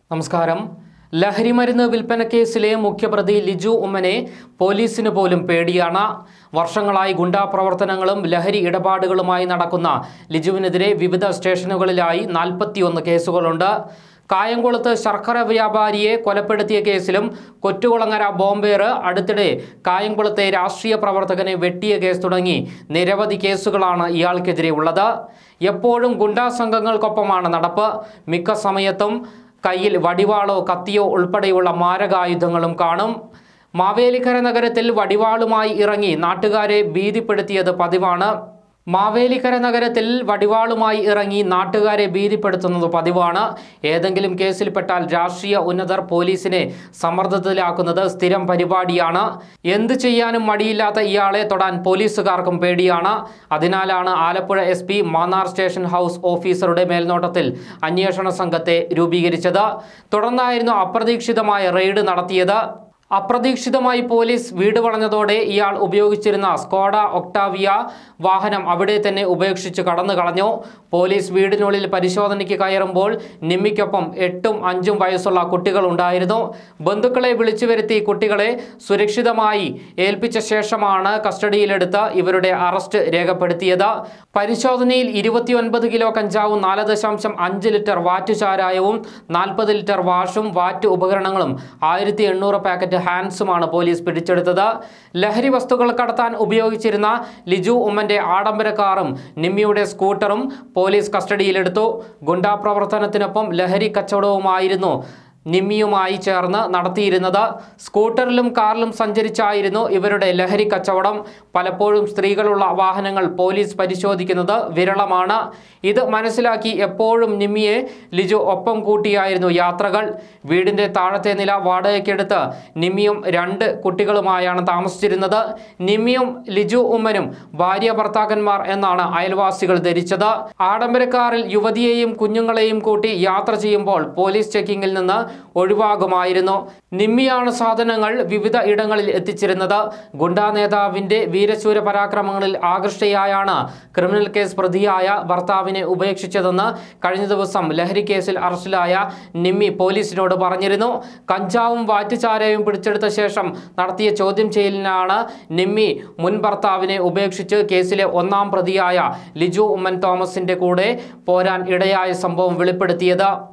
നമസ്കാരം ലഹരിമരുന്ന് വിൽപ്പന കേസിലെ മുഖ്യപ്രതി ലിജു ഉമ്മനെ പോലീസിന് പോലും പേടിയാണ് വർഷങ്ങളായി ഗുണ്ടാ പ്രവർത്തനങ്ങളും ലഹരി ഇടപാടുകളുമായി നടക്കുന്ന ലിജുവിനെതിരെ വിവിധ സ്റ്റേഷനുകളിലായി നാൽപ്പത്തിയൊന്ന് കേസുകളുണ്ട് കായംകുളത്ത് ശർക്കര വ്യാപാരിയെ കൊലപ്പെടുത്തിയ കേസിലും കൊറ്റുകുളങ്ങര ബോംബേറ് അടുത്തിടെ കായംകുളത്തെ രാഷ്ട്രീയ പ്രവർത്തകനെ വെട്ടിയ കേസ് തുടങ്ങി നിരവധി കേസുകളാണ് ഇയാൾക്കെതിരെ ഉള്ളത് എപ്പോഴും ഗുണ്ടാ സംഘങ്ങൾക്കൊപ്പമാണ് നടപ്പ് മിക്ക സമയത്തും കയ്യിൽ വടിവാളോ കത്തിയോ ഉൾപ്പെടെയുള്ള മാരകായുധങ്ങളും കാണും മാവേലിക്കര നഗരത്തിൽ വടിവാളുമായി ഇറങ്ങി നാട്ടുകാരെ ഭീതിപ്പെടുത്തിയത് പതിവാണ് മാവേലിക്കര നഗരത്തിൽ വടിവാളുമായി ഇറങ്ങി നാട്ടുകാരെ ഭീതിപ്പെടുത്തുന്നത് പതിവാണ് ഏതെങ്കിലും കേസിൽപ്പെട്ടാൽ രാഷ്ട്രീയ ഉന്നതർ പോലീസിനെ സമ്മർദ്ദത്തിലാക്കുന്നത് സ്ഥിരം പരിപാടിയാണ് എന്ത് ചെയ്യാനും മടിയില്ലാത്ത ഇയാളെ തൊടാൻ പോലീസുകാർക്കും പേടിയാണ് അതിനാലാണ് Alappuzha S P Mannar station house ഓഫീസറുടെ മേൽനോട്ടത്തിൽ അന്വേഷണ സംഘത്തെ രൂപീകരിച്ചത് തുടർന്നായിരുന്നു അപ്രതീക്ഷിതമായ റെയ്ഡ് നടത്തിയത് അപ്രതീക്ഷിതമായി പോലീസ് വീട് വളഞ്ഞതോടെ ഇയാൾ ഉപയോഗിച്ചിരുന്ന സ്കോഡ ഒക്ടാവിയ വാഹനം അവിടെ തന്നെ ഉപേക്ഷിച്ച് കടന്നു കളഞ്ഞു പോലീസ് വീടിനുള്ളിൽ പരിശോധനയ്ക്ക് കയറുമ്പോൾ നിമ്മിക്കൊപ്പം എട്ടും അഞ്ചും വയസ്സുള്ള കുട്ടികൾ ഉണ്ടായിരുന്നു ബന്ധുക്കളെ വിളിച്ചു വരുത്തി കുട്ടികളെ സുരക്ഷിതമായി ഏൽപ്പിച്ച ശേഷമാണ് കസ്റ്റഡിയിലെടുത്ത് ഇവരുടെ അറസ്റ്റ് രേഖപ്പെടുത്തിയത് പരിശോധനയിൽ ഇരുപത്തിയൊൻപത് കിലോ കഞ്ചാവും നാല് ദശാംശം അഞ്ച് ലിറ്റർ വാറ്റ് ചാരായവും നാൽപ്പത് ലിറ്റർ വാഷും വാറ്റ് ഉപകരണങ്ങളും ആയിരത്തി എണ്ണൂറ് പാക്കറ്റ് ഹാൻഡ്സുമാണ് പോലീസ് പിടിച്ചെടുത്തത് ലഹരി വസ്തുക്കൾ കടത്താൻ ഉപയോഗിച്ചിരുന്ന ലിജു ഉമ്മന്റെ ആഡംബര കാറും നിമ്മിയുടെ സ്കൂട്ടറും പോലീസ് കസ്റ്റഡിയിലെടുത്തു ഗുണ്ടാ പ്രവർത്തനത്തിനൊപ്പം ലഹരി കച്ചവടവുമായിരുന്നു നിമ്മിയുമായി ചേർന്ന് നടത്തിയിരുന്നത് സ്കൂട്ടറിലും കാറിലും സഞ്ചരിച്ചായിരുന്നു ഇവരുടെ ലഹരി കച്ചവടം പലപ്പോഴും സ്ത്രീകളുള്ള വാഹനങ്ങൾ പോലീസ് പരിശോധിക്കുന്നത് വിരളമാണ് ഇത് മനസ്സിലാക്കി എപ്പോഴും നിമ്മിയെ ലിജു ഒപ്പം കൂട്ടിയായിരുന്നു യാത്രകൾ വീടിൻ്റെ താഴത്തെ നില വാടകയ്ക്കെടുത്ത് നിമ്മിയും രണ്ട് കുട്ടികളുമായാണ് താമസിച്ചിരുന്നത് നിമ്മിയും ലിജു ഉമ്മനും ഭാര്യ ഭർത്താക്കന്മാർ എന്നാണ് അയൽവാസികൾ ധരിച്ചത് ആഡംബര കാറിൽ യുവതിയെയും കുഞ്ഞുങ്ങളെയും കൂട്ടി യാത്ര ചെയ്യുമ്പോൾ പോലീസ് ചെക്കിങ്ങിൽ നിന്ന് ഒഴിവാകുമായിരുന്നു നിമ്മിയാണ് സാധനങ്ങൾ വിവിധ ഇടങ്ങളിൽ എത്തിച്ചിരുന്നത് ഗുണ്ടാ നേതാവിന്റെ വീരശൂര പരാക്രമങ്ങളിൽ ആകൃഷ്ടയായാണ് ക്രിമിനൽ കേസ് പ്രതിയായ ഭർത്താവിനെ ഉപേക്ഷിച്ചതെന്ന് കഴിഞ്ഞ ദിവസം ലഹരി കേസിൽ അറസ്റ്റിലായ നിമ്മി പോലീസിനോട് പറഞ്ഞിരുന്നു കഞ്ചാവും വാറ്റുചാരയും പിടിച്ചെടുത്ത ശേഷം നടത്തിയ ചോദ്യം ചെയ്യലിനാണ് നിമ്മി മുൻ ഭർത്താവിനെ ഉപേക്ഷിച്ച് കേസിലെ ഒന്നാം പ്രതിയായ ലിജു ഉമ്മൻ തോമസിന്റെ കൂടെ പോരാൻ ഇടയായ സംഭവം വെളിപ്പെടുത്തിയത്